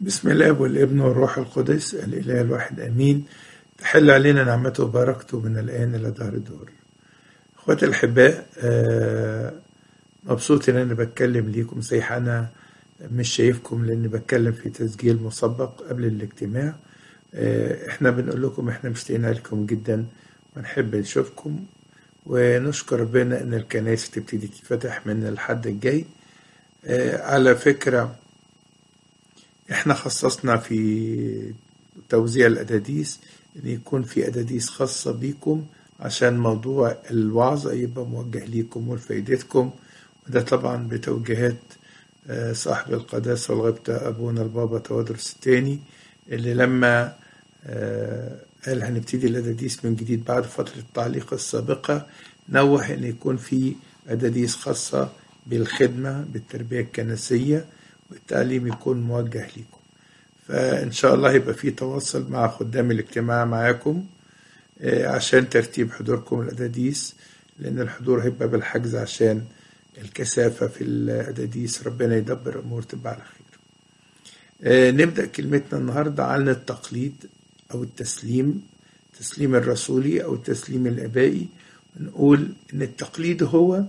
بسم الله والابن والروح القدس الإله الواحد أمين تحل علينا نعمته وبركته من الآن إلى دهر الدور إخواتي الأحباء آه، مبسوط إن أنا بتكلم ليكم صحيح أنا مش شايفكم لأني بتكلم في تسجيل مسبق قبل الاجتماع آه، إحنا بنقول لكم إحنا مشتاقين لكم جدا ونحب نشوفكم ونشكر ربنا إن الكنائس تبتدي تتفتح من الحد الجاي آه، على فكرة احنا خصصنا في توزيع الأداديس إن يكون في أداديس خاصة بيكم عشان موضوع الوعظ يبقى موجه ليكم ولفائدتكم وده طبعا بتوجيهات آه، صاحب القداسة والغبطة أبونا البابا تودرس الثاني اللي لما آه، قال هنبتدي الأداديس من جديد بعد فترة التعليق السابقة نوه إن يكون في أداديس خاصة بالخدمة بالتربية الكنسية والتعليم يكون موجه ليكم فإن شاء الله يبقى في تواصل مع خدام الاجتماع معاكم آه، عشان ترتيب حضوركم الأداديس لأن الحضور هيبقى بالحجز عشان الكثافة في الأداديس ربنا يدبر أمور تبقى على خير آه، نبدأ كلمتنا النهاردة عن التقليد أو التسليم التسليم الرسولي أو التسليم الآبائي نقول إن التقليد هو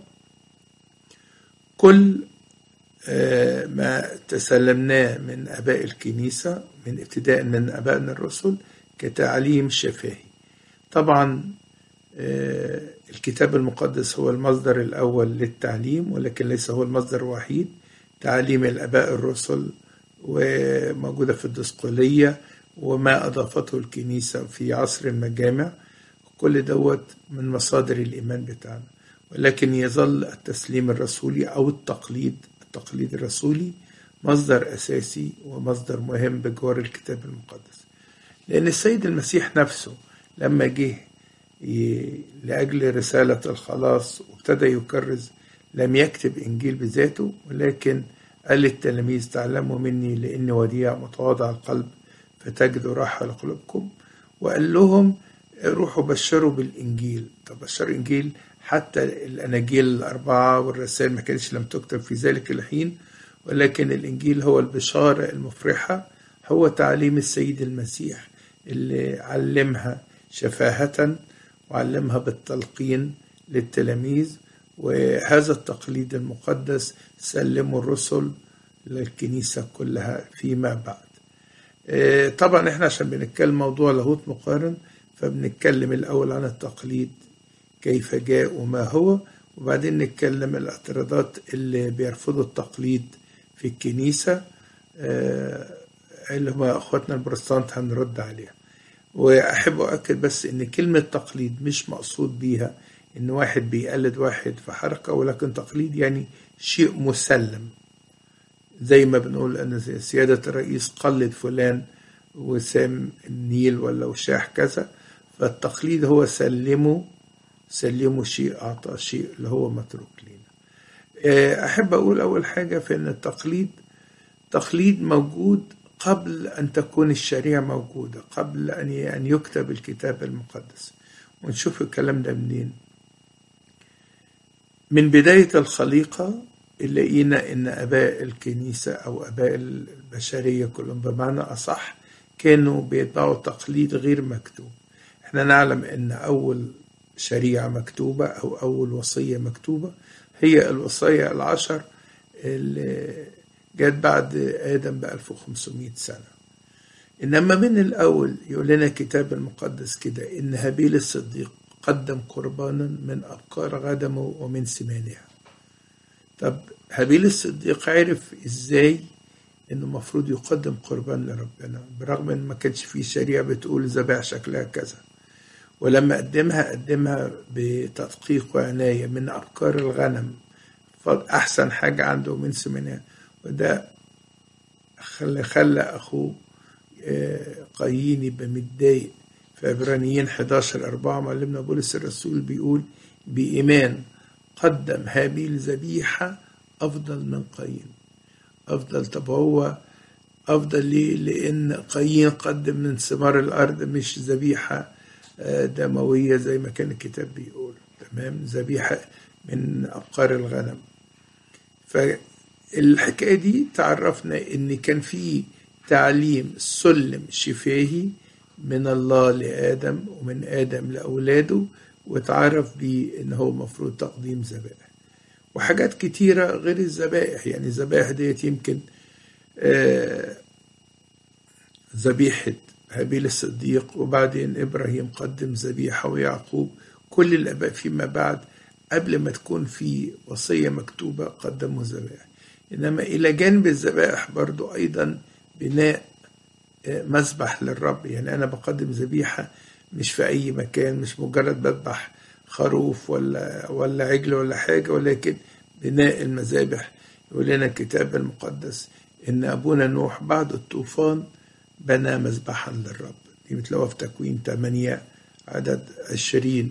كل آه، ما تسلمناه من آباء الكنيسة من ابتداء من آبائنا الرسل كتعليم شفاهي طبعا آه، الكتاب المقدس هو المصدر الأول للتعليم ولكن ليس هو المصدر الوحيد تعاليم الآباء الرسل وموجودة في الدسقلية وما أضافته الكنيسة في عصر المجامع كل دوت من مصادر الإيمان بتاعنا ولكن يظل التسليم الرسولي أو التقليد التقليد الرسولي مصدر أساسي ومصدر مهم بجوار الكتاب المقدس لأن السيد المسيح نفسه لما جه ي- لأجل رسالة الخلاص وابتدى يكرز لم يكتب إنجيل بذاته ولكن قال للتلاميذ تعلموا مني لأني وديع متواضع القلب فتجدوا راحة لقلوبكم وقال لهم روحوا بشروا بالإنجيل طب بشروا الإنجيل حتى الأناجيل الأربعة والرسائل ما كانتش لم تكتب في ذلك الحين ولكن الإنجيل هو البشارة المفرحة هو تعليم السيد المسيح اللي علمها شفاهة وعلمها بالتلقين للتلاميذ وهذا التقليد المقدس سلمه الرسل للكنيسة كلها فيما بعد آه، طبعا احنا عشان بنتكلم موضوع لاهوت مقارن فبنتكلم الأول عن التقليد كيف جاء وما هو وبعدين نتكلم الاعتراضات اللي بيرفضوا التقليد في الكنيسة آه، اللي هم أخواتنا البروتستانت هنرد عليها وأحب أؤكد بس إن كلمة تقليد مش مقصود بيها إن واحد بيقلد واحد في حركة ولكن تقليد يعني شيء مسلم زي ما بنقول ان سيادة الرئيس قلد فلان وسام النيل ولا وشاح كذا فالتقليد هو سلمه سلمه شيء أعطى شيء اللي هو متروك لنا آه، أحب أقول أول حاجة في أن التقليد تقليد موجود قبل أن تكون الشريعة موجودة قبل أن أن يكتب الكتاب المقدس ونشوف الكلام ده منين من بداية الخليقة لقينا إن آباء الكنيسة أو آباء البشرية كلهم بمعنى أصح كانوا بيتبعوا تقليد غير مكتوب احنا نعلم إن أول شريعة مكتوبة أو أول وصية مكتوبة هي الوصية العشر اللي جت بعد آدم ب 1500 سنة إنما من الأول يقول لنا الكتاب المقدس كده إن هابيل الصديق قدم قربانا من أبكار غنمه ومن سمانها طب هابيل الصديق عرف إزاي إنه المفروض يقدم قربان لربنا برغم إن ما كانش فيه شريعة بتقول ذبائح شكلها كذا ولما قدمها قدمها بتدقيق وعناية من أبكار الغنم فأحسن حاجة عنده من سمنها وده خلى خلى أخوه آه، قايين يبقى متضايق في عبرانيين 11 4 معلمنا بولس الرسول بيقول بإيمان قدم هابيل ذبيحة أفضل من قايين أفضل طب هو أفضل ليه؟ لأن قايين قدم من ثمار الأرض مش ذبيحة آه، دموية زي ما كان الكتاب بيقول تمام ذبيحة من أبقار الغنم فالحكاية دي تعرفنا إن كان في تعليم سلم شفاهي من الله لآدم ومن آدم لأولاده واتعرف بيه إن هو المفروض تقديم ذبائح وحاجات كتيرة غير الذبائح يعني الذبائح ديت يمكن آه ذبيحة هابيل الصديق وبعدين إبراهيم قدم ذبيحة ويعقوب كل الآباء فيما بعد قبل ما تكون في وصية مكتوبة قدموا ذبائح إنما إلى جانب الذبائح برضو أيضا بناء مسبح للرب يعني أنا بقدم ذبيحة مش في أي مكان مش مجرد بذبح خروف ولا ولا عجل ولا حاجة ولكن بناء المذابح يقول لنا الكتاب المقدس إن أبونا نوح بعد الطوفان بنى مذبحا للرب دي بتلاقوها في تكوين 8 عدد 20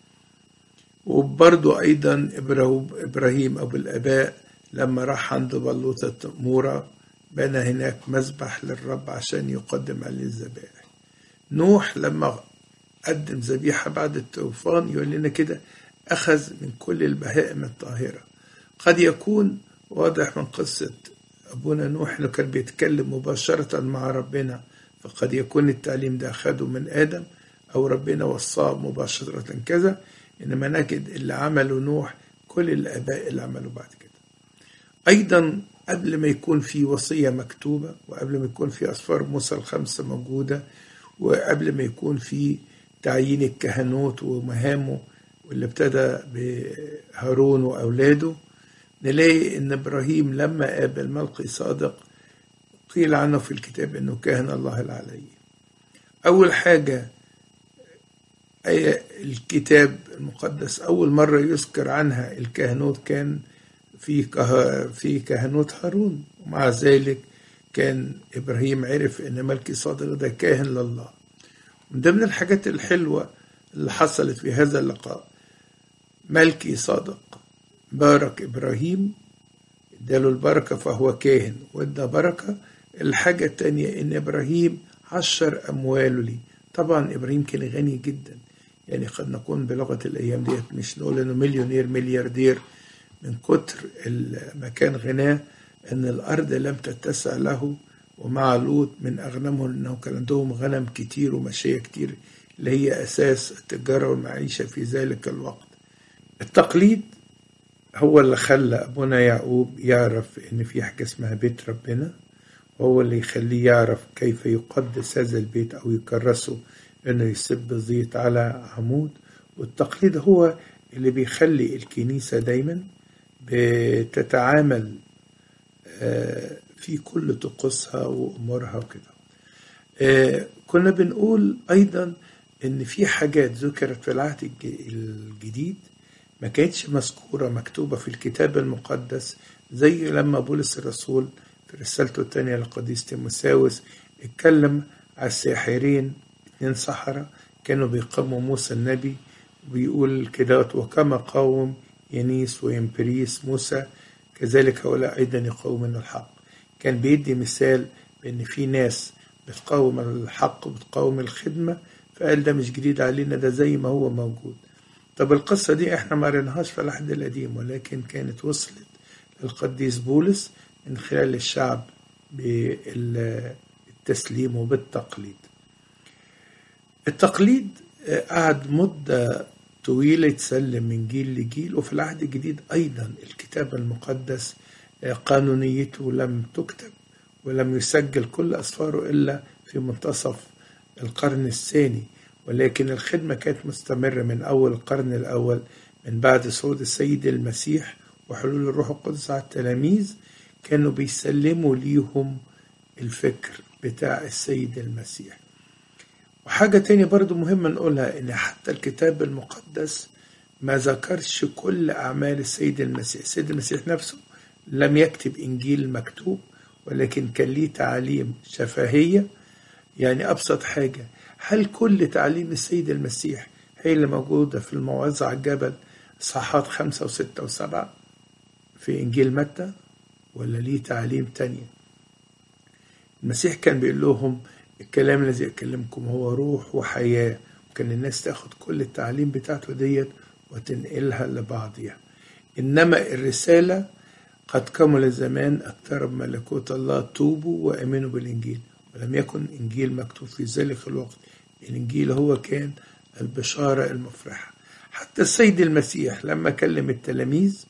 وبرضو أيضا إبراهيم أبو الآباء لما راح عند بلوطة مورا بنى هناك مذبح للرب عشان يقدم عليه الذبائح نوح لما قدم ذبيحة بعد الطوفان يقول لنا كده أخذ من كل البهائم الطاهرة قد يكون واضح من قصة أبونا نوح إنه كان بيتكلم مباشرة مع ربنا فقد يكون التعليم ده أخده من آدم أو ربنا وصاه مباشرة كذا إنما نجد اللي عمله نوح كل الآباء اللي عملوا بعد كده أيضا قبل ما يكون في وصية مكتوبة وقبل ما يكون في أسفار موسى الخمسة موجودة وقبل ما يكون في تعيين الكهنوت ومهامه واللي ابتدى بهارون وأولاده نلاقي إن إبراهيم لما قابل ملقي صادق قيل عنه في الكتاب إنه كاهن الله العلي أول حاجة الكتاب المقدس أول مرة يذكر عنها الكهنوت كان في في كهنوت هارون ومع ذلك كان إبراهيم عرف إن ملكي صادق ده كاهن لله من ضمن الحاجات الحلوة اللي حصلت في هذا اللقاء ملكي صادق بارك إبراهيم اداله البركة فهو كاهن وادى بركة الحاجة التانية إن إبراهيم عشر أمواله لي طبعا إبراهيم كان غني جدا يعني قد نكون بلغة الأيام ديت مش نقول إنه مليونير ملياردير من كتر مكان غناه أن الأرض لم تتسع له ومع لوط من أغنمهم أنه كان عندهم غنم كتير ومشية كتير اللي هي أساس التجارة والمعيشة في ذلك الوقت التقليد هو اللي خلى أبونا يعقوب يعرف إن في حاجة اسمها بيت ربنا وهو اللي يخليه يعرف كيف يقدس هذا البيت أو يكرسه إنه يسب زيت على عمود والتقليد هو اللي بيخلي الكنيسة دايما بتتعامل في كل طقوسها وأمورها وكده كنا بنقول أيضا إن في حاجات ذكرت في العهد الجديد ما كانتش مذكورة مكتوبة في الكتاب المقدس زي لما بولس الرسول في رسالته الثانية لقديس تيموساوس اتكلم على الساحرين اتنين سحرة كانوا بيقاموا موسى النبي وبيقول كده وكما قاوم ينيس ويمبريس موسى كذلك هؤلاء أيضا يقاومون الحق كان بيدي مثال بأن في ناس بتقاوم الحق وبتقاوم الخدمة فقال ده مش جديد علينا ده زي ما هو موجود طب القصة دي احنا ما قريناهاش في العهد القديم ولكن كانت وصلت للقديس بولس من خلال الشعب بالتسليم وبالتقليد التقليد قعد مدة طويلة يتسلم من جيل لجيل وفي العهد الجديد أيضا الكتاب المقدس قانونيته لم تكتب ولم يسجل كل أسفاره إلا في منتصف القرن الثاني ولكن الخدمة كانت مستمرة من أول القرن الأول من بعد صعود السيد المسيح وحلول الروح القدس على التلاميذ كانوا بيسلموا ليهم الفكر بتاع السيد المسيح وحاجة تانية برضو مهمة نقولها إن حتى الكتاب المقدس ما ذكرش كل أعمال السيد المسيح السيد المسيح نفسه لم يكتب إنجيل مكتوب ولكن كان ليه تعاليم شفهية يعني أبسط حاجة هل كل تعليم السيد المسيح هي اللي موجودة في الموعظة على الجبل صحات خمسة وستة وسبعة في إنجيل متى ولا ليه تعليم تانية المسيح كان بيقول لهم الكلام الذي أكلمكم هو روح وحياة وكان الناس تاخد كل التعليم بتاعته ديت وتنقلها لبعضها إنما الرسالة قد كمل الزمان اقترب ملكوت الله توبوا وامنوا بالانجيل ولم يكن انجيل مكتوب في ذلك الوقت الانجيل هو كان البشاره المفرحه حتى السيد المسيح لما كلم التلاميذ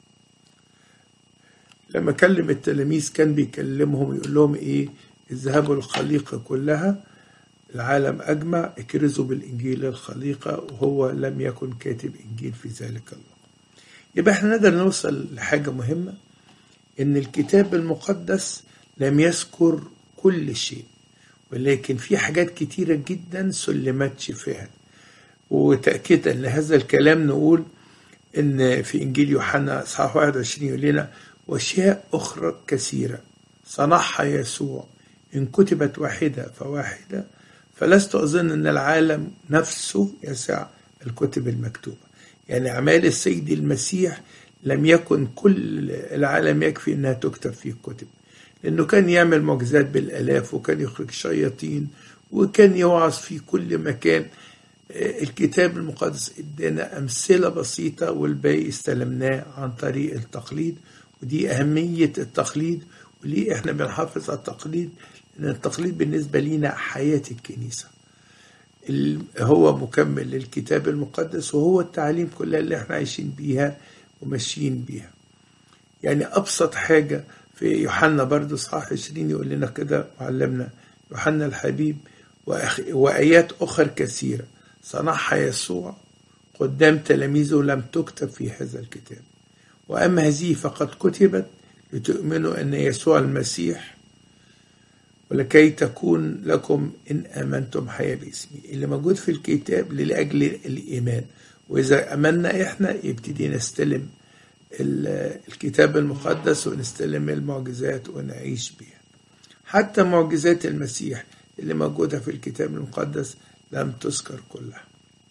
لما كلم التلاميذ كان بيكلمهم يقول لهم ايه اذهبوا الخليقه كلها العالم اجمع اكرزوا بالانجيل الخليقه وهو لم يكن كاتب انجيل في ذلك الوقت يبقى احنا نقدر نوصل لحاجه مهمه ان الكتاب المقدس لم يذكر كل شيء ولكن في حاجات كتيره جدا سلمت شفاها وتاكيدا لهذا الكلام نقول ان في انجيل يوحنا اصحاح 21 يقول لنا واشياء اخرى كثيره صنعها يسوع ان كتبت واحده فواحده فلست اظن ان العالم نفسه يسع الكتب المكتوبه يعني اعمال السيد المسيح لم يكن كل العالم يكفي انها تكتب في الكتب لانه كان يعمل معجزات بالالاف وكان يخرج شياطين وكان يوعظ في كل مكان الكتاب المقدس ادانا امثله بسيطه والباقي استلمناه عن طريق التقليد ودي اهميه التقليد وليه احنا بنحافظ على التقليد لان التقليد بالنسبه لينا حياه الكنيسه هو مكمل للكتاب المقدس وهو التعليم كلها اللي احنا عايشين بيها وماشيين بيها يعني ابسط حاجه في يوحنا برضه اصحاح 20 يقول لنا كده معلمنا يوحنا الحبيب وايات اخر كثيره صنعها يسوع قدام تلاميذه لم تكتب في هذا الكتاب واما هذه فقد كتبت لتؤمنوا ان يسوع المسيح ولكي تكون لكم ان امنتم حياه باسمي اللي موجود في الكتاب لاجل الايمان واذا امنا احنا يبتدي نستلم الكتاب المقدس ونستلم المعجزات ونعيش بيها حتى معجزات المسيح اللي موجوده في الكتاب المقدس لم تذكر كلها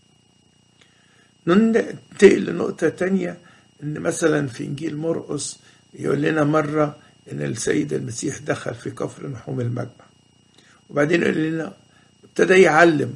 ننتقل لنقطه تانية ان مثلا في انجيل مرقس يقول لنا مره ان السيد المسيح دخل في كفر نحوم المجمع وبعدين يقول لنا ابتدى يعلم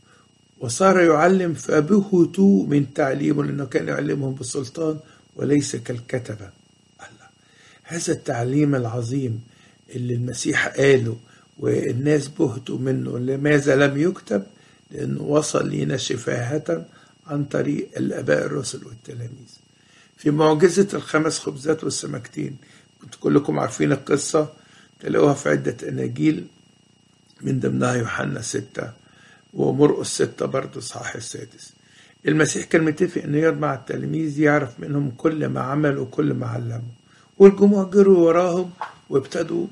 وصار يعلم فبهتوا من تعليمه لانه كان يعلمهم بسلطان وليس كالكتبه الله هذا التعليم العظيم اللي المسيح قاله والناس بهتوا منه لماذا لم يكتب لانه وصل لنا شفاهه عن طريق الاباء الرسل والتلاميذ في معجزه الخمس خبزات والسمكتين كنت كلكم عارفين القصة تلاقوها في عدة أناجيل من ضمنها يوحنا ستة ومرقس ستة برضه الصحاح السادس المسيح كان متفق انه يقعد مع التلاميذ يعرف منهم كل ما عمل وكل ما علموا والجموع جروا وراهم وابتدوا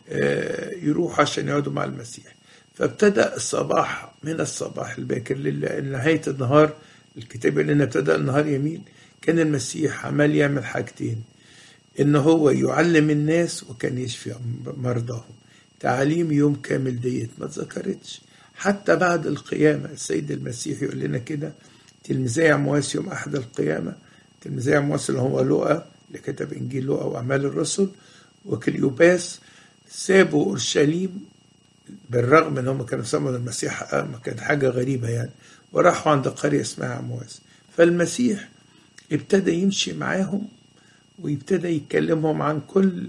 يروحوا عشان يقعدوا مع المسيح فابتدى الصباح من الصباح الباكر لنهاية النهار الكتاب يقول لنا ابتدى النهار يميل كان المسيح عمال يعمل حاجتين ان هو يعلم الناس وكان يشفي مرضاهم تعاليم يوم كامل ديت ما اتذكرتش حتى بعد القيامة السيد المسيح يقول لنا كده تلميذي عمواس يوم أحد القيامة تلميذي عمواس اللي هو لوقا اللي كتب إنجيل لوقا وأعمال الرسل وكليوباس سابوا أورشليم بالرغم ان هم كانوا سموا المسيح ما كانت حاجه غريبه يعني وراحوا عند قريه اسمها عمواس فالمسيح ابتدى يمشي معاهم ويبتدى يكلمهم عن كل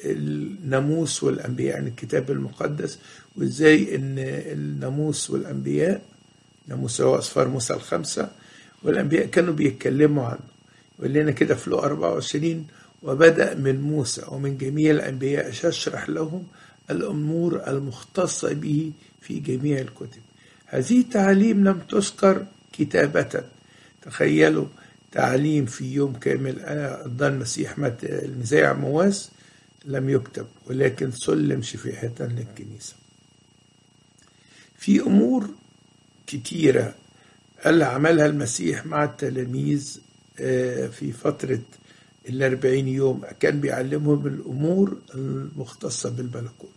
الناموس والانبياء يعني الكتاب المقدس وازاي ان الناموس والانبياء ناموس هو اسفار موسى الخمسه والانبياء كانوا بيتكلموا عنه يقول لنا كده في لو 24 وبدا من موسى ومن جميع الانبياء يشرح لهم الامور المختصه به في جميع الكتب هذه تعاليم لم تذكر كتابه تخيلوا تعليم في يوم كامل قضى المسيح مات المزايع مواس لم يكتب ولكن سلم شفاهة للكنيسة في أمور كتيرة اللي عملها المسيح مع التلاميذ في فترة الأربعين يوم كان بيعلمهم الأمور المختصة بالملكوت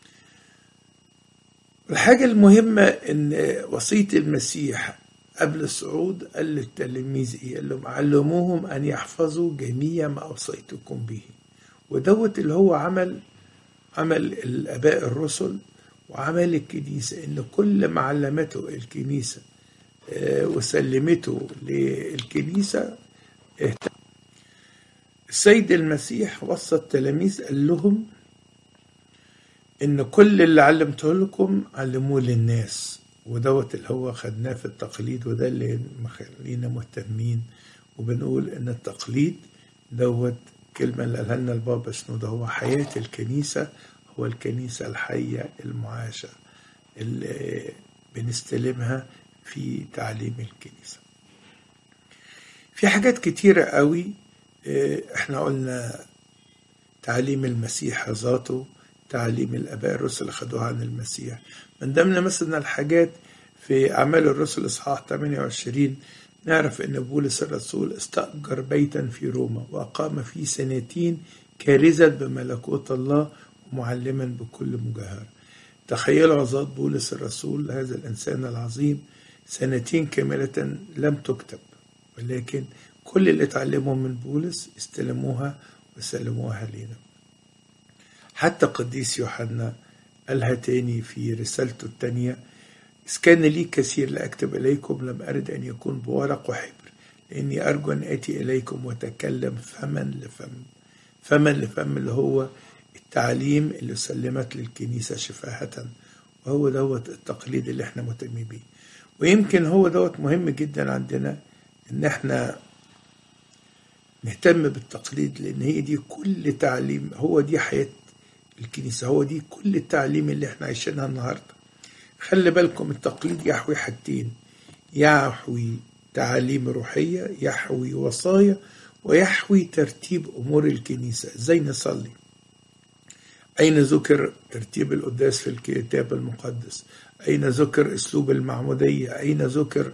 الحاجة المهمة إن وصية المسيح قبل الصعود قال للتلاميذ ايه؟ قال لهم علموهم ان يحفظوا جميع ما اوصيتكم به. ودوت اللي هو عمل عمل الاباء الرسل وعمل الكنيسه ان كل ما علمته الكنيسه وسلمته للكنيسه السيد المسيح وصى التلاميذ قال لهم ان كل اللي علمته لكم علموه للناس ودوت اللي هو خدناه في التقليد وده اللي مخلينا مهتمين وبنقول ان التقليد دوت كلمة اللي قالها لنا البابا شنودة هو حياة الكنيسة هو الكنيسة الحية المعاشة اللي بنستلمها في تعليم الكنيسة في حاجات كتيرة قوي احنا قلنا تعليم المسيح ذاته تعليم الاباء الرسل خدوها عن المسيح من ضمن مثلا الحاجات في اعمال الرسل اصحاح 28 نعرف ان بولس الرسول استاجر بيتا في روما واقام فيه سنتين كارزا بملكوت الله ومعلما بكل مجاهره تخيلوا عظات بولس الرسول هذا الانسان العظيم سنتين كامله لم تكتب ولكن كل اللي اتعلموه من بولس استلموها وسلموها لنا حتى قديس يوحنا قالها تاني في رسالته الثانية إذ كان لي كثير لأكتب إليكم لم أرد أن يكون بورق وحبر لأني أرجو أن آتي إليكم وأتكلم فما لفم فما لفم اللي هو التعليم اللي سلمت للكنيسة شفاهة وهو دوت التقليد اللي احنا مهتمين بيه ويمكن هو دوت مهم جدا عندنا ان احنا نهتم بالتقليد لان هي دي كل تعليم هو دي حياه الكنيسه هو دي كل التعليم اللي احنا عايشينها النهارده خلي بالكم التقليد يحوي حاجتين يحوي تعاليم روحيه يحوي وصايا ويحوي ترتيب امور الكنيسه ازاي نصلي اين ذكر ترتيب القداس في الكتاب المقدس اين ذكر اسلوب المعموديه اين ذكر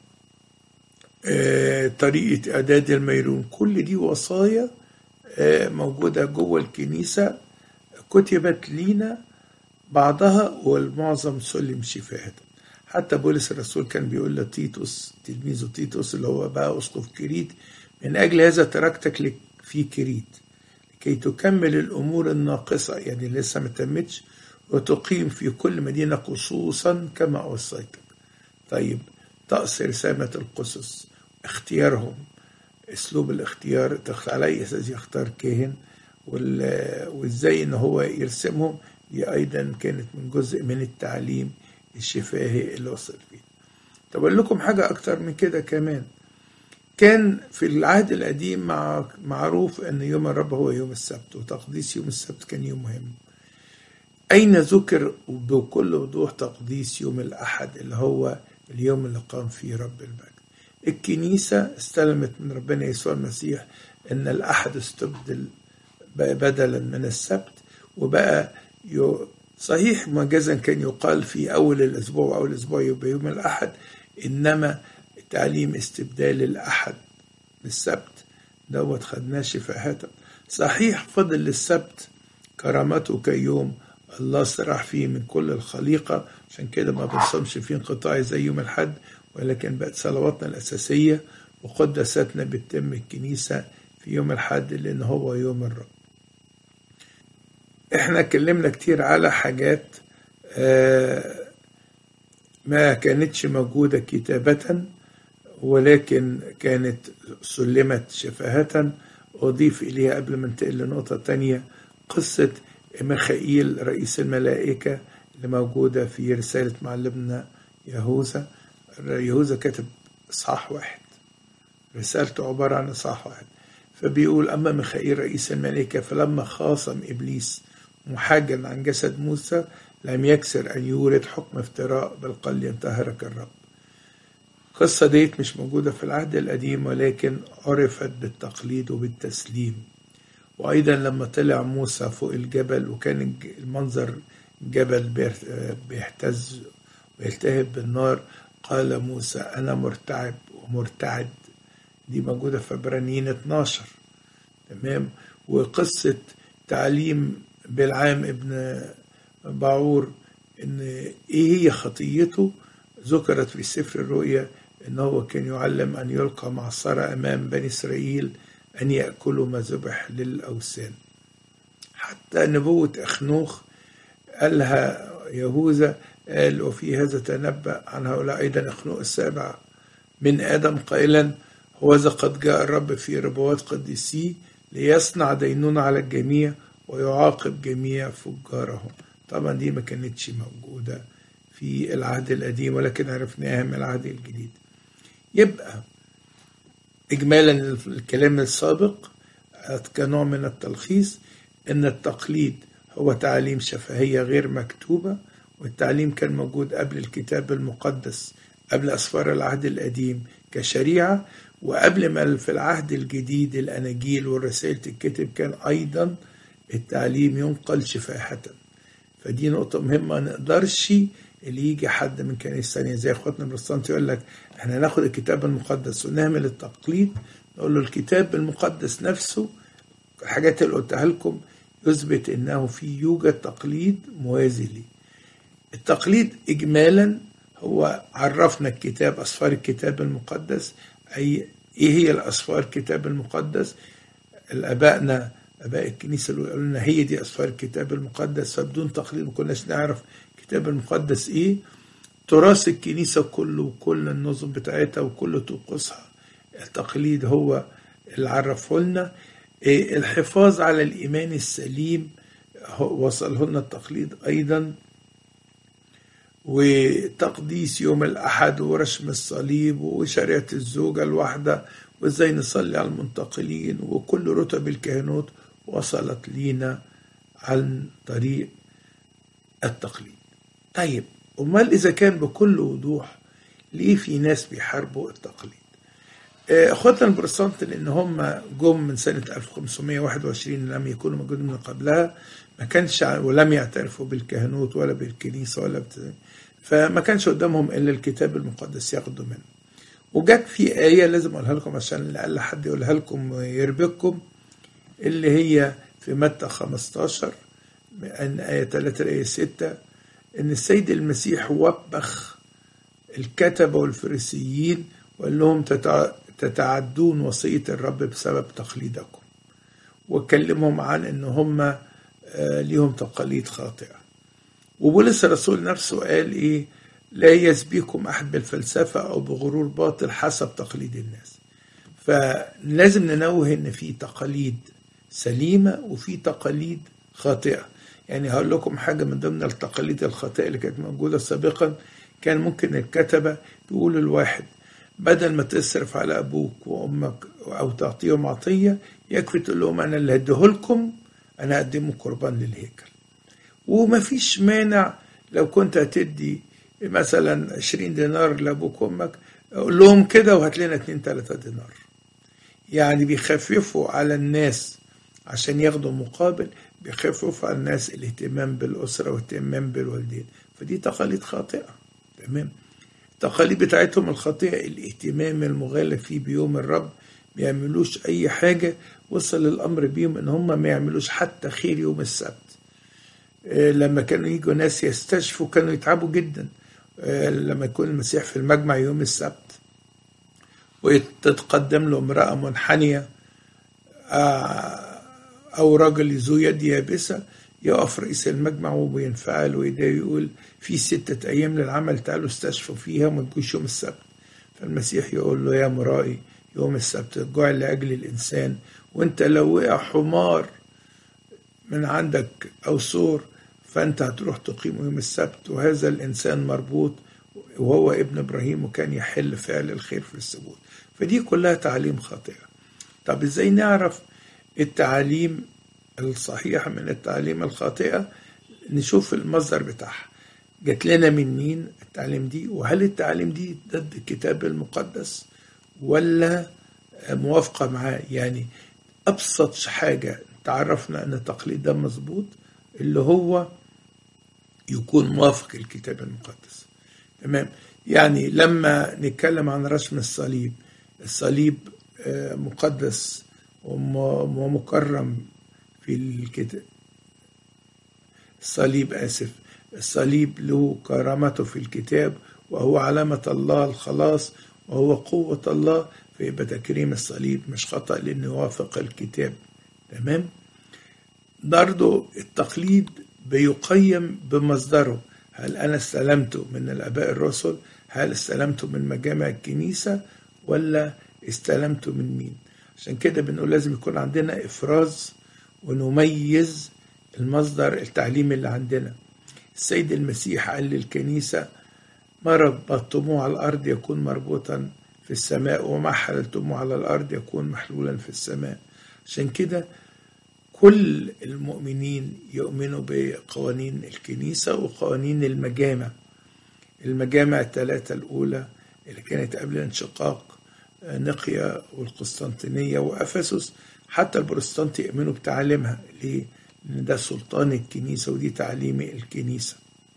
طريقة إعداد الميرون كل دي وصايا موجودة جوه الكنيسة كتبت لينا بعضها والمعظم سلم شفاهة حتى بولس الرسول كان بيقول لتيتوس تلميذه تيتوس اللي هو بقى أسقف كريت من أجل هذا تركتك في كريت لكي تكمل الأمور الناقصة يعني لسه ما تمتش وتقيم في كل مدينة قصوصا كما أوصيتك طيب طقس رسامة القصص اختيارهم اسلوب الاختيار على اي اساس يختار كاهن وازاي ان هو يرسمهم دي ايضا كانت من جزء من التعليم الشفاهي اللي وصل فيه طب اقول لكم حاجه اكتر من كده كمان كان في العهد القديم مع معروف ان يوم الرب هو يوم السبت وتقديس يوم السبت كان يوم مهم اين ذكر بكل وضوح تقديس يوم الاحد اللي هو اليوم اللي قام فيه رب المجد الكنيسة استلمت من ربنا يسوع المسيح ان الاحد استبدل بدلا من السبت وبقى صحيح مجازا كان يقال في اول الاسبوع واول الاسبوع يبقى يوم الاحد انما تعليم استبدال الاحد بالسبت دوت خدناه شفاهة صحيح فضل السبت كرامته كيوم الله استراح فيه من كل الخليقة عشان كده ما بنصومش فيه انقطاعي زي يوم الحد ولكن بقت صلواتنا الأساسية وقدساتنا بتتم الكنيسة في يوم الحد لأن هو يوم الرب احنا اتكلمنا كتير على حاجات ما كانتش موجودة كتابة ولكن كانت سلمت شفاهة أضيف إليها قبل ما ننتقل لنقطة تانية قصة ميخائيل رئيس الملائكة اللي موجودة في رسالة معلمنا يهوذا يهوذا كاتب إصحاح واحد رسالته عبارة عن إصحاح واحد فبيقول أما ميخائيل رئيس الملائكة فلما خاصم إبليس محاجا عن جسد موسى لم يكسر أن يورد حكم افتراء بل قال ينتهرك الرب القصة ديت مش موجودة في العهد القديم ولكن عرفت بالتقليد وبالتسليم وأيضا لما طلع موسى فوق الجبل وكان المنظر الجبل بيهتز ويلتهب بالنار قال موسى أنا مرتعب ومرتعد دي موجودة في عبرانيين 12 تمام وقصة تعليم بالعام ابن باعور ان ايه هي خطيته ذكرت في سفر الرؤيا ان هو كان يعلم ان يلقى معصرة امام بني اسرائيل ان ياكلوا ما ذبح للاوثان حتى نبوة اخنوخ قالها يهوذا قال وفي هذا تنبأ عن هؤلاء أيضا أخنوء السابع من آدم قائلا هوذا قد جاء الرب في ربوات قديسيه ليصنع دينونة على الجميع ويعاقب جميع فجارهم طبعا دي ما كانتش موجودة في العهد القديم ولكن عرفناها من العهد الجديد يبقى إجمالا الكلام السابق كنوع من التلخيص أن التقليد هو تعاليم شفهية غير مكتوبة والتعليم كان موجود قبل الكتاب المقدس قبل أسفار العهد القديم كشريعة وقبل ما في العهد الجديد الأناجيل والرسائل تتكتب كان أيضا التعليم ينقل شفاهة فدي نقطة مهمة ما نقدرش اللي يجي حد من كنيسة ثانية زي اخواتنا البروتستانت يقول لك احنا ناخد الكتاب المقدس ونعمل التقليد نقول له الكتاب المقدس نفسه الحاجات اللي قلتها لكم يثبت انه في يوجد تقليد موازي ليه التقليد اجمالا هو عرفنا الكتاب اسفار الكتاب المقدس اي ايه هي الاسفار الكتاب المقدس الابائنا اباء الكنيسه اللي قالوا لنا هي دي اسفار الكتاب المقدس فبدون تقليد ما كناش نعرف الكتاب المقدس ايه تراث الكنيسه كله وكل النظم بتاعتها وكل طقوسها التقليد هو اللي عرفه لنا إيه الحفاظ على الايمان السليم وصله لنا التقليد ايضا وتقديس يوم الأحد ورشم الصليب وشريعة الزوجة الواحدة وإزاي نصلي على المنتقلين وكل رتب الكهنوت وصلت لينا عن طريق التقليد طيب أمال إذا كان بكل وضوح ليه في ناس بيحاربوا التقليد اخواتنا البروتستانت لان هم جم من سنه 1521 لم يكونوا موجودين من قبلها ما كانش ولم يعترفوا بالكهنوت ولا بالكنيسه ولا بت... فما كانش قدامهم الا الكتاب المقدس ياخدوا منه وجت في ايه لازم اقولها لكم عشان لأقل حد يقولها لكم ويربككم اللي هي في متى 15 من آية 3 لآية 6 إن السيد المسيح وبخ الكتبة والفريسيين وقال لهم تتعدون وصية الرب بسبب تقليدكم وكلمهم عن ان هم ليهم تقاليد خاطئة وبولس الرسول نفسه قال ايه لا يسبيكم احد بالفلسفة او بغرور باطل حسب تقليد الناس فلازم ننوه ان في تقاليد سليمة وفي تقاليد خاطئة يعني هقول لكم حاجة من ضمن التقاليد الخاطئة اللي كانت موجودة سابقا كان ممكن الكتبة يقول الواحد بدل ما تصرف على ابوك وامك او تعطيهم عطيه يكفي تقول لهم انا اللي هديهولكم انا هقدمه قربان للهيكل وما فيش مانع لو كنت هتدي مثلا 20 دينار لابوك وامك قول لهم كده وهات لنا 2 3 دينار يعني بيخففوا على الناس عشان ياخدوا مقابل بيخففوا على الناس الاهتمام بالاسره والاهتمام بالوالدين فدي تقاليد خاطئه تمام التقاليد بتاعتهم الخاطئة الاهتمام المغالب فيه بيوم الرب ما يعملوش أي حاجة وصل الأمر بيهم إن هم ما يعملوش حتى خير يوم السبت لما كانوا يجوا ناس يستشفوا كانوا يتعبوا جدا لما يكون المسيح في المجمع يوم السبت وتتقدم له امرأة منحنية أو راجل ذو يد يابسة يقف رئيس المجمع وبينفعل ويدعي يقول في ستة أيام للعمل تعالوا استشفوا فيها وما تجوش يوم السبت فالمسيح يقول له يا مرائي يوم السبت الجوع لأجل الإنسان وانت لو وقع حمار من عندك أو سور فأنت هتروح تقيمه يوم السبت وهذا الإنسان مربوط وهو ابن إبراهيم وكان يحل فعل الخير في السبوت فدي كلها تعاليم خاطئة طب إزاي نعرف التعاليم الصحيحة من التعاليم الخاطئة نشوف المصدر بتاعها جات لنا من مين التعليم دي وهل التعليم دي ضد الكتاب المقدس ولا موافقة معاه يعني أبسط حاجة تعرفنا أن التقليد ده مظبوط اللي هو يكون موافق الكتاب المقدس تمام يعني لما نتكلم عن رسم الصليب الصليب مقدس ومكرم في الكتاب الصليب آسف الصليب له كرامته في الكتاب وهو علامة الله الخلاص وهو قوة الله فيبقى تكريم الصليب مش خطأ لأنه يوافق الكتاب تمام برضو التقليد بيقيم بمصدره هل أنا استلمته من الآباء الرسل هل استلمته من مجامع الكنيسة ولا استلمته من مين عشان كده بنقول لازم يكون عندنا إفراز ونميز المصدر التعليمي اللي عندنا السيد المسيح قال للكنيسة ما ربطتموه على الأرض يكون مربوطا في السماء وما حللتموه على الأرض يكون محلولا في السماء عشان كده كل المؤمنين يؤمنوا بقوانين الكنيسة وقوانين المجامع المجامع الثلاثة الأولى اللي كانت قبل انشقاق نقيا والقسطنطينية وأفسس حتى البروتستانت يؤمنوا بتعاليمها ليه؟ لأن ده سلطان الكنيسة ودي تعليم الكنيسة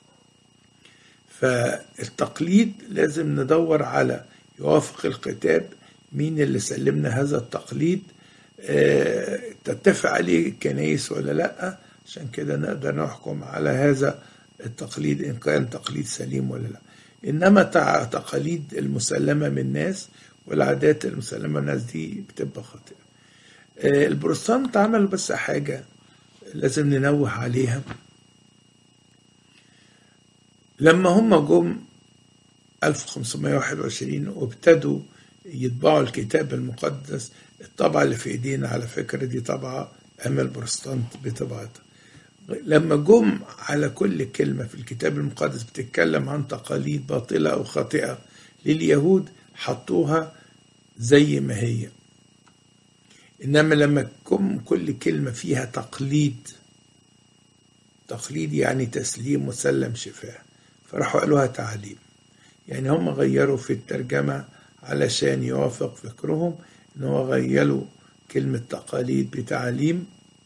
فالتقليد لازم ندور على يوافق الكتاب مين اللي سلمنا هذا التقليد اه تتفق عليه الكنايس ولا لا عشان كده نقدر نحكم على هذا التقليد إن كان تقليد سليم ولا لا إنما تقاليد المسلمة من الناس والعادات المسلمة من الناس دي بتبقى خاطئة اه البروتستانت عملوا بس حاجة لازم ننوه عليها لما هم جم 1521 وابتدوا يطبعوا الكتاب المقدس الطبعة اللي في ايدينا على فكرة دي طبعة أما البروتستانت بطبعتها لما جم على كل كلمة في الكتاب المقدس بتتكلم عن تقاليد باطلة أو خاطئة لليهود حطوها زي ما هي إنما لما جم كل كلمة فيها تقليد تقليد يعني تسليم مسلم شفاه فراحوا قالوها تعليم يعني هم غيروا في الترجمة علشان يوافق فكرهم ان هو غيروا كلمة تقاليد بتعليم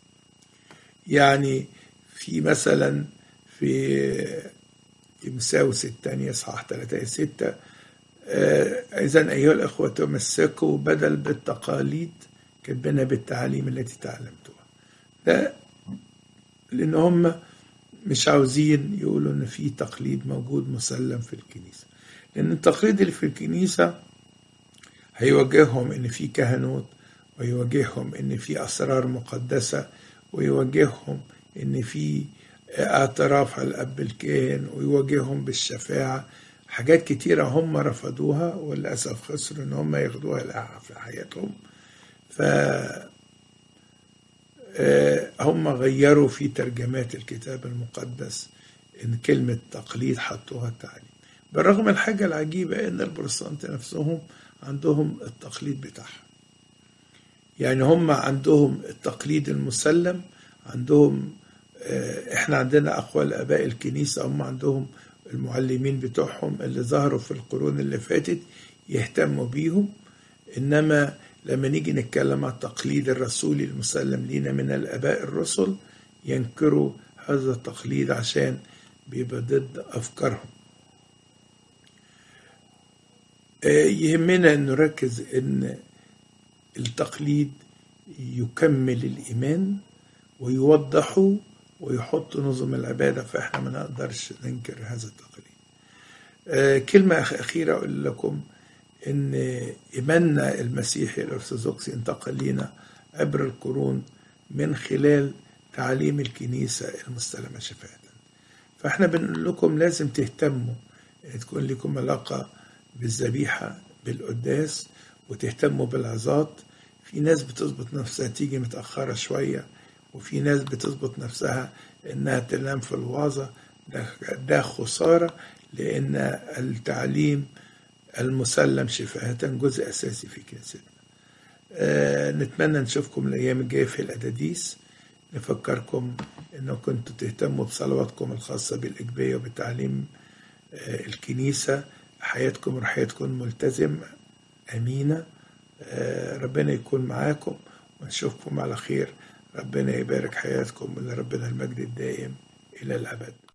يعني في مثلا في تيمساوس الثانية صح 3 6 إذا أيها الأخوة تمسكوا بدل بالتقاليد كتبنا بالتعاليم التي تعلمتوها ده لأن هم مش عاوزين يقولوا إن في تقليد موجود مسلم في الكنيسة لأن التقليد اللي في الكنيسة هيوجههم إن في كهنوت ويوجههم إن في أسرار مقدسة ويوجههم إن في اعتراف على الأب الكاهن ويواجههم بالشفاعة حاجات كتيرة هم رفضوها وللأسف خسروا إن هم ياخدوها في حياتهم ف هم غيروا في ترجمات الكتاب المقدس إن كلمة تقليد حطوها تعليم بالرغم الحاجة العجيبة إن البروتستانت نفسهم عندهم التقليد بتاعهم يعني هم عندهم التقليد المسلم عندهم احنا عندنا اقوال اباء الكنيسه هم عندهم المعلمين بتوعهم اللي ظهروا في القرون اللي فاتت يهتموا بيهم انما لما نيجي نتكلم عن التقليد الرسولي المسلم لينا من الاباء الرسل ينكروا هذا التقليد عشان بيبقى ضد افكارهم يهمنا ان نركز ان التقليد يكمل الايمان ويوضحه ويحط نظم العبادة فإحنا ما نقدرش ننكر هذا التقليد آه كلمة أخيرة أقول لكم إن إيماننا المسيحي الأرثوذكسي انتقل لنا عبر القرون من خلال تعاليم الكنيسة المستلمة شفاء فإحنا بنقول لكم لازم تهتموا إن تكون لكم علاقة بالذبيحة بالقداس وتهتموا بالعظات في ناس بتظبط نفسها تيجي متأخرة شوية وفي ناس بتظبط نفسها انها تنام في الوعظة ده, ده خسارة لان التعليم المسلم شفاهة جزء اساسي في كنيستنا آه نتمنى نشوفكم الايام الجاية في الاداديس نفكركم انه كنتوا تهتموا بصلواتكم الخاصة بالاجبية وبتعليم آه الكنيسة حياتكم روحيتكم ملتزم امينة آه ربنا يكون معاكم ونشوفكم على خير ربنا يبارك حياتكم ولربنا المجد الدائم إلى الأبد